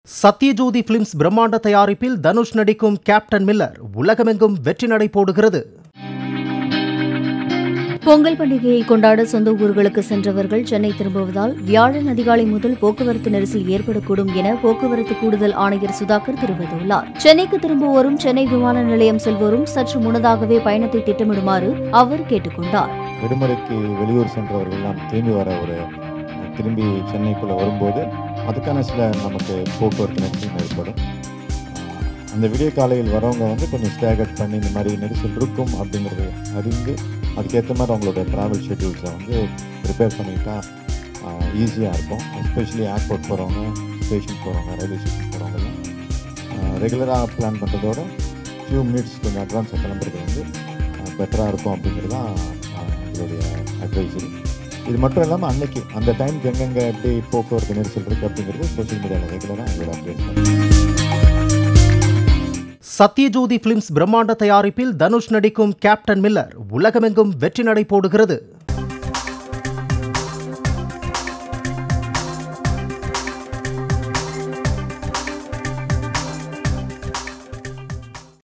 Sathyajothi films பிரம்மாண்ட தயாரிப்பில் தனுஷ் நடிக்கும் கேப்டன் மில்லர் உலகமெங்கும் வெற்றி நடை போடுகிறது பொங்கல் பண்டிகையை கொண்டாட சொந்த ஊர்களுக்கு சென்றவர்கள் சென்னை திரும்புவதால் வியாழன் அதிகாலை முதல் போக்குவரத்து நெரிசல் ஏற்படக்கூடும் என போக்குவரத்து கூடுதல் ஆணையர் சுதாகர் தெரிவித்துள்ளார் சென்னைக்கு திரும்புவோரும் சென்னை விமான நிலையம் செல்வோரும் சற்று முன்னதாகவே பயணத்தை திட்டமிடுமாறு அவர் கேட்டுக் கொண்டார் விடுமுறைக்கு வெளியூர் சென்றவர்கள்லாம் திரும்பி வர ஒரு திரும்பி சென்னைக்குள்ளே வரும்போது அதுக்கான சில நமக்கு போக்குவரத்து நெரிசல் ஏற்படும் ஆஹ் அந்த விடிய காலையில் வரவங்க வந்து கொஞ்சம் ஸ்டேகட் பண்ணி இந்த மாதிரி நெரிசல் இருக்கும் அப்படிங்கிறது அறிந்து அதுக்கேற்ற மாதிரி அவங்களோட ட்ராவல் ஷெட்யூல்ஸை வந்து ப்ரிப்பேர் பண்ணிக்கிட்டா ஈஸியாக இருக்கும் எஸ்பெஷலி ஏர்போர்ட் போகிறவங்க ஸ்டேஷன் போகிறவங்க ரயில்வே ஸ்டேஷன் போகிறவங்கலாம் ரெகுலராக பிளான் பண்ணுறதோட ஃபியூ மினிட்ஸ் கொஞ்சம் அட்வான்ஸாக கிளம்புறது வந்து பெட்டராக இருக்கும் அப்படிங்கிறது தான் எங்களுடைய அட்வைசரி இது மட்டும் இல்லாமல் அன்னைக்கு அந்த டைமுக்கு எங்கெங்கே எப்படி போக்குவரத்து நெரிசல் இருக்குது அப்படிங்கிறது சோஷியல் மீடியாவில் ரெகுலராக எங்களோட அப்டேட் பண்ணுறோம் சத்யஜோதி பிலிம்ஸ் பிரம்மாண்ட தயாரிப்பில் தனுஷ் நடிக்கும் கேப்டன் மில்லர் உலகமெங்கும் வெற்றி நடை போடுகிறது